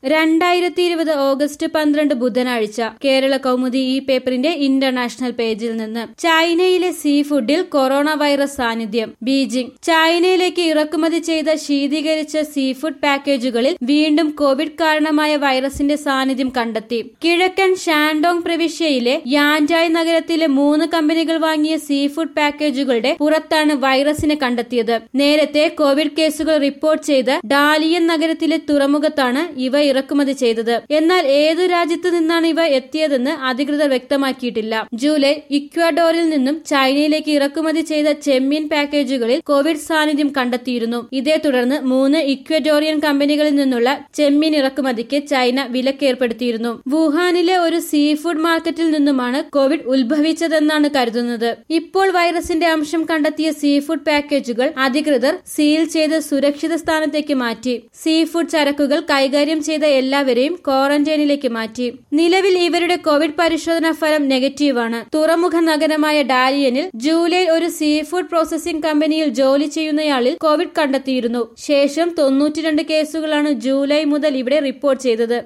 രണ്ടായിരത്തി ഇരുപത് ഓഗസ്റ്റ് പന്ത്രണ്ട് ബുധനാഴ്ച കേരള കൗമുദി ഈ പേപ്പറിന്റെ ഇന്റർനാഷണൽ പേജിൽ നിന്ന് ചൈനയിലെ സീ ഫുഡിൽ കൊറോണ വൈറസ് സാന്നിധ്യം ബീജിംഗ് ചൈനയിലേക്ക് ഇറക്കുമതി ചെയ്ത ശീതീകരിച്ച സീ ഫുഡ് പാക്കേജുകളിൽ വീണ്ടും കോവിഡ് കാരണമായ വൈറസിന്റെ സാന്നിധ്യം കണ്ടെത്തി കിഴക്കൻ ഷാൻഡോങ് പ്രവിശ്യയിലെ യാൻജായ് നഗരത്തിലെ മൂന്ന് കമ്പനികൾ വാങ്ങിയ സീ ഫുഡ് പാക്കേജുകളുടെ പുറത്താണ് വൈറസിനെ കണ്ടെത്തിയത് നേരത്തെ കോവിഡ് കേസുകൾ റിപ്പോർട്ട് ചെയ്ത ഡാലിയൻ നഗരത്തിലെ തുറമുഖത്താണ് ഇവ ഇറക്കുമതി ചെയ്തത് എന്നാൽ ഏതു രാജ്യത്ത് നിന്നാണ് ഇവ എത്തിയതെന്ന് അധികൃതർ വ്യക്തമാക്കിയിട്ടില്ല ജൂലൈ ഇക്വഡോറിൽ നിന്നും ചൈനയിലേക്ക് ഇറക്കുമതി ചെയ്ത ചെമ്മീൻ പാക്കേജുകളിൽ കോവിഡ് സാന്നിധ്യം കണ്ടെത്തിയിരുന്നു ഇതേ തുടർന്ന് മൂന്ന് ഇക്വഡോറിയൻ കമ്പനികളിൽ നിന്നുള്ള ചെമ്മീൻ ഇറക്കുമതിക്ക് ചൈന വിലക്കേർപ്പെടുത്തിയിരുന്നു വുഹാനിലെ ഒരു സീ ഫുഡ് മാർക്കറ്റിൽ നിന്നുമാണ് കോവിഡ് ഉത്ഭവിച്ചതെന്നാണ് കരുതുന്നത് ഇപ്പോൾ വൈറസിന്റെ അംശം കണ്ടെത്തിയ സീ ഫുഡ് പാക്കേജുകൾ അധികൃതർ സീൽ ചെയ്ത് സുരക്ഷിത സ്ഥാനത്തേക്ക് മാറ്റി സീ ഫുഡ് ചരക്കുകൾ കൈകാര്യം ചെയ്ത എല്ലാവരെയും ക്വാറന്റൈനിലേക്ക് മാറ്റി നിലവിൽ ഇവരുടെ കോവിഡ് പരിശോധനാ ഫലം നെഗറ്റീവാണ് തുറമുഖ നഗരമായ ഡാലിയനിൽ ജൂലൈ ഒരു സീ ഫുഡ് പ്രോസസിംഗ് കമ്പനിയിൽ ജോലി ചെയ്യുന്നയാളിൽ കോവിഡ് കണ്ടെത്തിയിരുന്നു ശേഷം തൊണ്ണൂറ്റിരണ്ട് കേസുകളാണ് ജൂലൈ മുതൽ ഇവിടെ റിപ്പോർട്ട് ചെയ്തത്